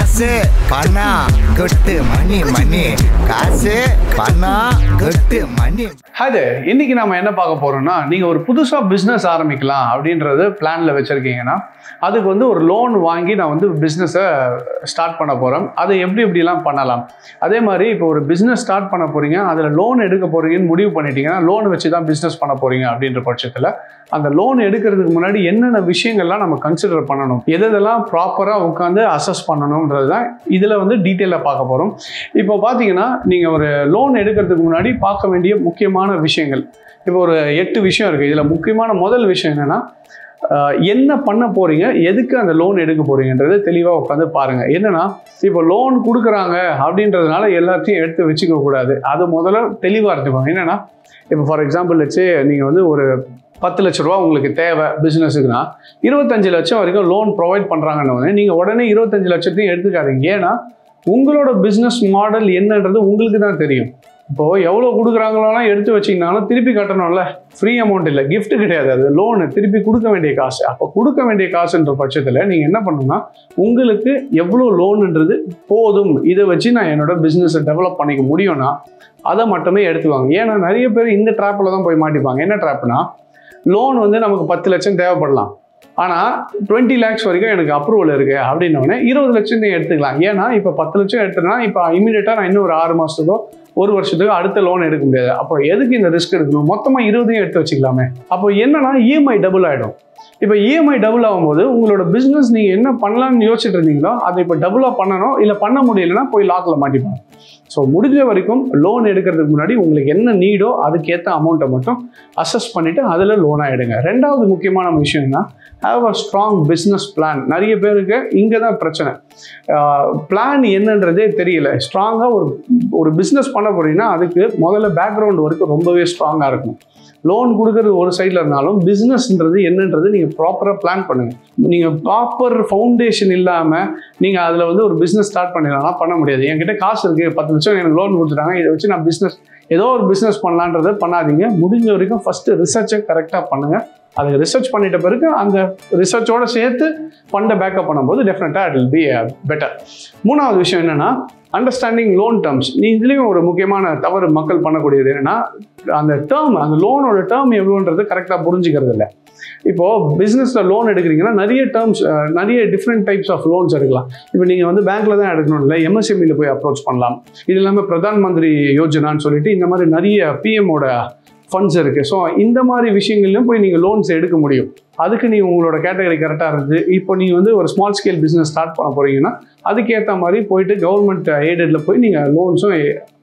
காசு பணம் கொட்டு மணி மணி காசு பணம் கொட்டு மணி அது இன்னைக்கு நாம என்ன பார்க்க போறோம்னா நீங்க ஒரு புதுசா பிசினஸ் ஆரம்பிக்கலாம் அப்படின்றது பிளான்ல வச்சிருக்கீங்கன்னா அதுக்கு வந்து ஒரு லோன் வாங்கி நான் வந்து பிஸ்னஸை ஸ்டார்ட் பண்ண போறேன் அதை எப்படி எப்படிலாம் பண்ணலாம் அதே மாதிரி இப்போ ஒரு பிஸ்னஸ் ஸ்டார்ட் பண்ண போறீங்க அதில் லோன் எடுக்க போறீங்கன்னு முடிவு பண்ணிட்டீங்கன்னா லோன் வச்சு தான் பிஸ்னஸ் பண்ண போறீங்க அப்படின்ற பட்சத்தில் அந்த லோன் எடுக்கிறதுக்கு முன்னாடி என்னென்ன விஷயங்கள்லாம் நம்ம கன்சிடர் பண்ணணும் எது எதெல்லாம் ப்ராப்பராக உட்காந்து அசஸ் பண்ணணுன்றது தான் இதில் வந்து டீட்டெயிலாக பார்க்க போகிறோம் இப்போ பார்த்தீங்கன்னா நீங்கள் ஒரு லோன் எடுக்கிறதுக்கு முன்னாடி பார்க்க வேண்டிய முக்கியமான விஷயங்கள் இப்போ ஒரு எட்டு விஷயம் இருக்குது இதில் முக்கியமான முதல் விஷயம் என்னென்னா என்ன பண்ண போகிறீங்க எதுக்கு அந்த லோன் எடுக்க போகிறீங்கன்றது தெளிவாக உட்காந்து பாருங்கள் என்னென்னா இப்போ லோன் கொடுக்குறாங்க அப்படின்றதுனால எல்லாத்தையும் எடுத்து வச்சுக்க கூடாது அது முதல்ல தெளிவாக இருந்துக்கோங்க என்னென்னா இப்போ ஃபார் எக்ஸாம்பிள் வச்சு நீங்கள் வந்து ஒரு பத்து லட்ச ரூபா உங்களுக்கு தேவை பிஸ்னஸுக்குன்னா இருபத்தஞ்சு லட்சம் வரைக்கும் லோன் ப்ரொவைட் பண்ணுறாங்கன்னு உடனே நீங்கள் உடனே இருபத்தஞ்சு லட்சத்தையும் எடுத்துக்காதீங்க ஏன்னா உங்களோட பிஸ்னஸ் மாடல் என்னன்றது உங்களுக்கு தான் தெரியும் இப்போது எவ்வளோ கொடுக்குறாங்களோலாம் எடுத்து வச்சிங்கனாலும் திருப்பி கட்டணும்ல ஃப்ரீ அமௌண்ட் இல்லை gift கிடையாது அது லோனு திருப்பி கொடுக்க வேண்டிய காசு அப்போ கொடுக்க வேண்டிய காசுன்ற பட்சத்தில் நீங்கள் என்ன பண்ணணும்னா உங்களுக்கு எவ்வளோ லோனுன்றது போதும் இதை வச்சு நான் என்னோட பிஸ்னஸை டெவலப் பண்ணிக்க முடியும்னா அதை மட்டுமே எடுத்துவாங்க ஏன்னா நிறைய பேர் இந்த ட்ராப்பில் தான் போய் மாட்டிப்பாங்க என்ன ட்ராப்னா லோன் வந்து நமக்கு பத்து லட்சம் தேவைப்படலாம் ஆனால் டுவெண்ட்டி லேக்ஸ் வரைக்கும் எனக்கு அப்ரூவல் இருக்கு அப்படின்னோடனே இருபது லட்சம் நீ எடுத்துக்கலாம் ஏன்னா இப்போ பத்து லட்சம் எடுத்தனா இப்போ இமீடியட்டாக நான் இன்னும் ஒரு ஆறு மாதத்துக்கோ ஒரு வருஷத்துக்கு அடுத்த லோன் எடுக்க முடியாது அப்போ எதுக்கு இந்த ரிஸ்க் எடுக்கணும் மொத்தமாக இருபதையும் எடுத்து வச்சுக்கலாமே அப்போ என்னன்னா இஎம்ஐ டபுள் ஆகிடும் இப்போ இஎம்ஐ டபுள் ஆகும்போது உங்களோட பிஸ்னஸ் நீங்கள் என்ன பண்ணலாம்னு யோசிச்சுட்டு இருந்தீங்களோ அதை இப்போ டபுளாக பண்ணணும் இல்லை பண்ண முடியலன்னா போய் லாக்கில் மாட்டிப்பாங்க ஸோ முடிஞ்ச வரைக்கும் லோன் எடுக்கிறதுக்கு முன்னாடி உங்களுக்கு என்ன நீடோ அதுக்கேற்ற அமௌண்ட்டை மட்டும் அசஸ் பண்ணிவிட்டு அதில் லோனாக எடுங்க ரெண்டாவது முக்கியமான விஷயம்னா have a strong business plan நிறைய பேருக்கு இங்கே தான் பிரச்சனை பிளான் என்னன்றதே தெரியல ஸ்ட்ராங்காக ஒரு ஒரு பிஸ்னஸ் பண்ண போறீங்கன்னா அதுக்கு முதல்ல பேக்ரவுண்ட் ஒர்க்கு ரொம்பவே ஸ்ட்ராங்காக இருக்கும் லோன் கொடுக்கறது ஒரு சைடில் இருந்தாலும் பிஸ்னஸ்ன்றது என்னன்றது நீங்கள் ப்ராப்பராக பிளான் பண்ணுங்கள் நீங்கள் ப்ராப்பர் ஃபவுண்டேஷன் இல்லாமல் நீங்கள் அதில் வந்து ஒரு பிஸ்னஸ் ஸ்டார்ட் பண்ணிடலாம் பண்ண முடியாது என்கிட்ட காசு இருக்குது பத்து லட்சம் எனக்கு லோன் கொடுத்துட்டாங்க இதை வச்சு நான் பிஸ்னஸ் ஏதோ ஒரு பிஸ்னஸ் பண்ணலான்றதை பண்ணாதீங்க முடிஞ்ச வரைக்கும் ஃபஸ்ட்டு ரிசர்ச்சை கரெக்டாக பண்ணுங்கள் அதுக்கு ரிசர்ச் பண்ணிட்ட பிறகு அந்த ரிசர்ச்சோட சேர்த்து ஃபண்டை பேக்கப் பண்ணும்போது டெஃபினட்டாக இட் வில் பி பெட்டர் மூணாவது விஷயம் என்னென்னா அண்டர்ஸ்டாண்டிங் லோன் டேர்ம்ஸ் நீ இதுலேயும் ஒரு முக்கியமான தவறு மக்கள் பண்ணக்கூடியது என்னென்னா அந்த டேர்ம் அந்த லோனோட டேர்ம் எவ்வளோன்றது கரெக்டாக புரிஞ்சுக்கிறது இல்லை இப்போது பிஸ்னஸில் லோன் எடுக்கிறீங்கன்னா நிறைய டேர்ம்ஸ் நிறைய டிஃப்ரெண்ட் டைப்ஸ் ஆஃப் லோன்ஸ் எடுக்கலாம் இப்போ நீங்கள் வந்து பேங்க்கில் தான் எடுக்கணும் இல்லை எம்எஸ்எம்இல போய் அப்ரோச் பண்ணலாம் இது இல்லாமல் பிரதான் மந்திரி யோஜனான்னு சொல்லிட்டு இந்த மாதிரி நிறைய பிஎம்மோட ஃபண்ட்ஸ் இருக்குது ஸோ இந்த மாதிரி விஷயங்கள்லையும் போய் நீங்கள் லோன்ஸ் எடுக்க முடியும் அதுக்கு நீ உங்களோட கேட்டகரி கரெக்டாக இருந்து இப்போ நீங்கள் வந்து ஒரு ஸ்மால் ஸ்கேல் பிஸ்னஸ் ஸ்டார்ட் பண்ண போகிறீங்கன்னா அதுக்கேற்ற மாதிரி போயிட்டு கவர்மெண்ட் எய்டடில் போய் நீங்கள் லோன்ஸும்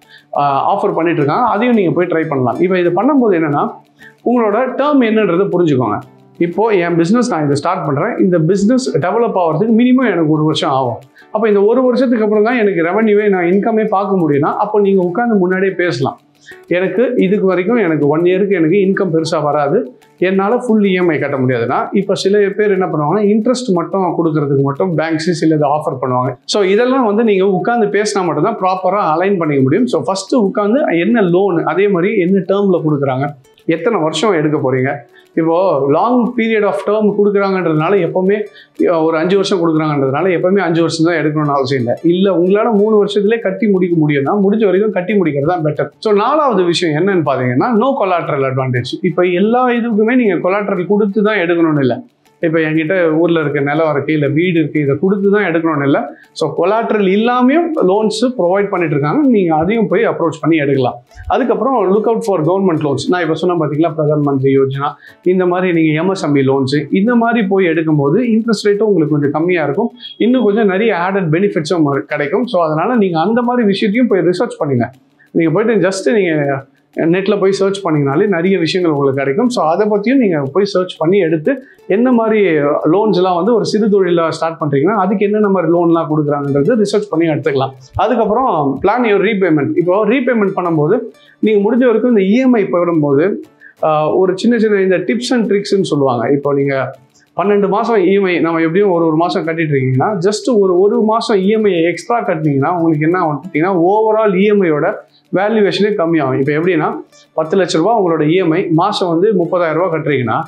ஆஃபர் பண்ணிட்டு இருக்காங்க அதையும் நீங்கள் போய் ட்ரை பண்ணலாம் இப்போ இது பண்ணும்போது என்னென்னா உங்களோட டேர்ம் என்னன்றதை புரிஞ்சுக்கோங்க இப்போ என் பிஸ்னஸ் நான் இதை ஸ்டார்ட் பண்ணுறேன் இந்த பிஸ்னஸ் டெவலப் ஆகிறதுக்கு மினிமம் எனக்கு ஒரு வருஷம் ஆகும் அப்போ இந்த ஒரு வருஷத்துக்கு அப்புறம் தான் எனக்கு ரெவன்யூவே நான் இன்கமே பார்க்க முடியும்னா அப்போ நீங்கள் உட்காந்து முன்னாடியே பேசலாம் எனக்கு இதுக்கு வரைக்கும் எனக்கு ஒன் இயருக்கு எனக்கு இன்கம் பெருசாக வராது என்னால் ஃபுல் இஎம்ஐ கட்ட முடியாதுன்னா இப்போ சில பேர் என்ன பண்ணுவாங்கன்னா இன்ட்ரெஸ்ட் மட்டும் கொடுக்கறதுக்கு மட்டும் பேங்க்ஸு சில இதை ஆஃபர் பண்ணுவாங்க ஸோ இதெல்லாம் வந்து நீங்கள் உட்காந்து பேசினா மட்டும் தான் ப்ராப்பராக அலைன் பண்ணிக்க முடியும் ஸோ ஃபஸ்ட்டு உட்காந்து என்ன லோன் அதே மாதிரி என்ன டேர்மில் கொடுக்குறாங்க எத்தனை வருஷம் எடுக்க போகிறீங்க இப்போது லாங் பீரியட் ஆஃப் டேர்ம் கொடுக்குறாங்கன்றதுனால எப்போவுமே ஒரு அஞ்சு வருஷம் கொடுக்குறாங்கன்றதுனால எப்போவுமே அஞ்சு வருஷம் தான் எடுக்கணும்னு அவசியம் இல்லை இல்லை உங்களால் மூணு வருஷத்துலேயே கட்டி முடிக்க முடியும்னா முடிஞ்ச வரைக்கும் கட்டி முடிக்கிறது தான் பெட்டர் ஸோ நாலாவது விஷயம் என்னன்னு பார்த்தீங்கன்னா நோ கொலாட்ரல் அட்வான்டேஜ் இப்போ எல்லா இதுக்குமே நீங்கள் கொலாட்ரல் கொடுத்து தான் எடுக்கணும்னு இல்லை இப்போ என்கிட்ட ஊரில் இருக்க நிலம் இருக்குது இல்லை வீடு இருக்குது இதை கொடுத்து தான் எடுக்கணும்னு இல்லை ஸோ கொலாட்ரல் இல்லாமையும் லோன்ஸு ப்ரொவைட் பண்ணிட்டு இருக்காங்க நீங்கள் அதையும் போய் அப்ரோச் பண்ணி எடுக்கலாம் அதுக்கப்புறம் look out for government loans நான் இப்போ சொன்ன பார்த்தீங்களா பிரதான் மந்திரி யோஜனா இந்த மாதிரி நீங்கள் எம்எஸ்எம்பி லோன்ஸு இந்த மாதிரி போய் எடுக்கும்போது இன்ட்ரெஸ்ட் ரேட்டும் உங்களுக்கு கொஞ்சம் கம்மியாக இருக்கும் இன்னும் கொஞ்சம் நிறைய ஆடட் பெனிஃபிட்ஸும் கிடைக்கும் ஸோ அதனால் நீங்கள் அந்த மாதிரி விஷயத்தையும் போய் ரிசர்ச் பண்ணுங்கள் நீங்கள் போயிட்டு ஜஸ்ட்டு நீங்கள் நெட்டில் போய் சர்ச் பண்ணிங்கனாலே நிறைய விஷயங்கள் உங்களுக்கு கிடைக்கும் ஸோ அதை பற்றியும் நீங்கள் போய் சர்ச் பண்ணி எடுத்து என்ன மாதிரி லோன்ஸ்லாம் வந்து ஒரு சிறு தொழிலாக ஸ்டார்ட் பண்ணுறீங்கன்னா அதுக்கு என்னென்ன மாதிரி லோன்லாம் கொடுக்குறாங்கன்றது ரிசர்ச் பண்ணி எடுத்துக்கலாம் அதுக்கப்புறம் பிளான் யூர் ரீபேமெண்ட் இப்போ ரீபேமெண்ட் பண்ணும்போது நீங்கள் முடிஞ்ச வரைக்கும் இந்த இஎம்ஐ போடும்போது ஒரு சின்ன சின்ன இந்த டிப்ஸ் அண்ட் ட்ரிக்ஸ்ன்னு சொல்லுவாங்க இப்போ நீங்கள் பன்னெண்டு மாதம் இஎம்ஐ நம்ம எப்படியும் ஒரு ஒரு மாதம் கட்டிட்டு இருக்கீங்கன்னா ஜஸ்ட் ஒரு ஒரு மாதம் இஎம்ஐ எக்ஸ்ட்ரா கட்டினீங்கன்னா உங்களுக்கு என்ன ஆகும் பார்த்தீங்கன்னா ஓவரால் இஎம்ஐயோட வேல்யூவேஷனே கம்மியாகும் இப்போ எப்படின்னா பத்து லட்ச ரூபா உங்களோட இஎம்ஐ மாதம் வந்து முப்பதாயிரம் ரூபா கட்டுறீங்கன்னா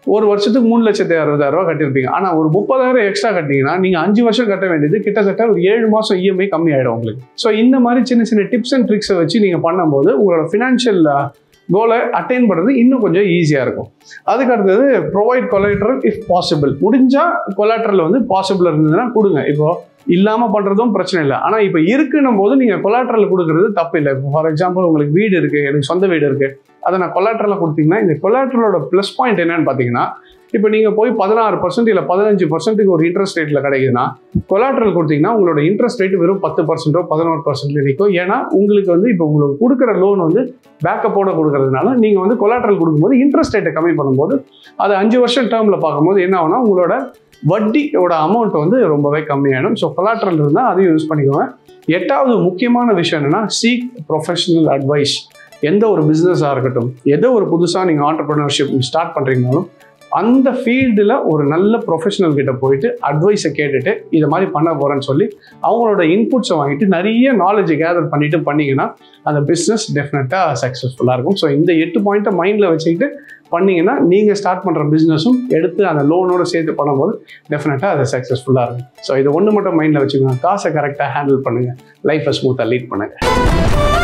ஒரு வருஷத்துக்கு மூணு லட்சத்தி அறுபதாயிரம் ரூபாய் கட்டியிருப்பீங்க ஆனால் ஒரு முப்பதாயிரம் எக்ஸ்ட்ரா கட்டிங்கன்னா நீங்கள் அஞ்சு வருஷம் கட்ட வேண்டியது கிட்டத்தட்ட ஒரு ஏழு மாதம் இஎம்ஐ கம்மி ஆகிடும் உங்களுக்கு ஸோ இந்த மாதிரி சின்ன சின்ன டிப்ஸ் அண்ட் ட்ரிக்ஸை வச்சு நீங்கள் பண்ணும்போது உங்களோட ஃபினான்ஷியல் கோலை அட்டைன் பண்ணுறது இன்னும் கொஞ்சம் ஈஸியாக இருக்கும் அதுக்கு அடுத்தது ப்ரொவைட் கொலாட்ரல் இஃப் பாசிபிள் முடிஞ்சால் கொலாட்ரல் வந்து பாசிபிள் இருந்ததுன்னா கொடுங்க இப்போ இல்லாமல் பண்ணுறதும் பிரச்சனை இல்லை ஆனால் இப்போ இருக்குன்னும் போது நீங்கள் கொலாட்ரல் கொடுக்கறது தப்பு இல்லை இப்போ ஃபார் எக்ஸாம்பிள் உங்களுக்கு வீடு இருக்குது எனக்கு சொந்த வீடு இருக்குது அதை நான் கொலாட்ரலாக கொடுத்தீங்கன்னா இந்த கொலாட்ரலோட ப்ளஸ் பாயிண்ட் என்னன்னு பார்த்தீங்கன்னா இப்போ நீங்கள் போய் பதினாறு பர்சன்ட் இல்லை பதினஞ்சு பர்சன்ட்டுக்கு ஒரு இன்ட்ரெஸ்ட் ரேட்டில் கிடைக்குதுன்னா கொலாட்ரல் கொடுத்தீங்கன்னா உங்களோட இன்ட்ரெஸ்ட் ரேட் வெறும் பத்து பர்சன்ட்டோ பதினோரு பர்சன்ட் நிற்கும் ஏன்னா உங்களுக்கு வந்து இப்போ உங்களுக்கு கொடுக்குற லோன் வந்து பேக்கப்போட கொடுக்கறதுனால நீங்கள் வந்து கொலாட்ரல் கொடுக்கும்போது இன்ட்ரெஸ்ட் ரேட்டை கம்மி பண்ணும்போது அது அஞ்சு வருஷம் டேர்மில் பார்க்கும்போது என்ன ஆகும்னா உங்களோட வட்டியோட அமௌண்ட் வந்து ரொம்பவே கம்மியாயிடும் ஸோ கொலாட்ரல் இருந்தால் அதையும் யூஸ் பண்ணிக்கோங்க எட்டாவது முக்கியமான விஷயம் என்னன்னா சீக் ப்ரொஃபஷனல் அட்வைஸ் எந்த ஒரு பிஸ்னஸாக இருக்கட்டும் எதோ ஒரு புதுசாக நீங்கள் ஆண்டர்பிரினர்ஷிப் ஸ்டார்ட் பண்ணுறீங்கனாலும் அந்த ஃபீல்டில் ஒரு நல்ல ப்ரொஃபஷனல் கிட்ட போயிட்டு அட்வைஸை கேட்டுட்டு இதை மாதிரி பண்ண போகிறேன்னு சொல்லி அவங்களோட இன்புட்ஸை வாங்கிட்டு நிறைய நாலேஜை கேதர் பண்ணிட்டு பண்ணீங்கன்னா அந்த பிஸ்னஸ் டெஃபினட்டாக சக்ஸஸ்ஃபுல்லாக இருக்கும் ஸோ இந்த எட்டு பாயிண்ட்டை மைண்டில் வச்சுக்கிட்டு பண்ணீங்கன்னா நீங்கள் ஸ்டார்ட் பண்ணுற பிஸ்னஸும் எடுத்து அந்த லோனோட சேர்த்து பண்ணும்போது டெஃபினட்டாக அது சக்ஸஸ்ஃபுல்லாக இருக்கும் ஸோ இது ஒன்று மட்டும் மைண்டில் வச்சுக்கோங்க காசை கரெக்டாக ஹேண்டில் பண்ணுங்கள் லைஃப்பை ஸ்மூத்தாக லீட் பண்ணுங்கள்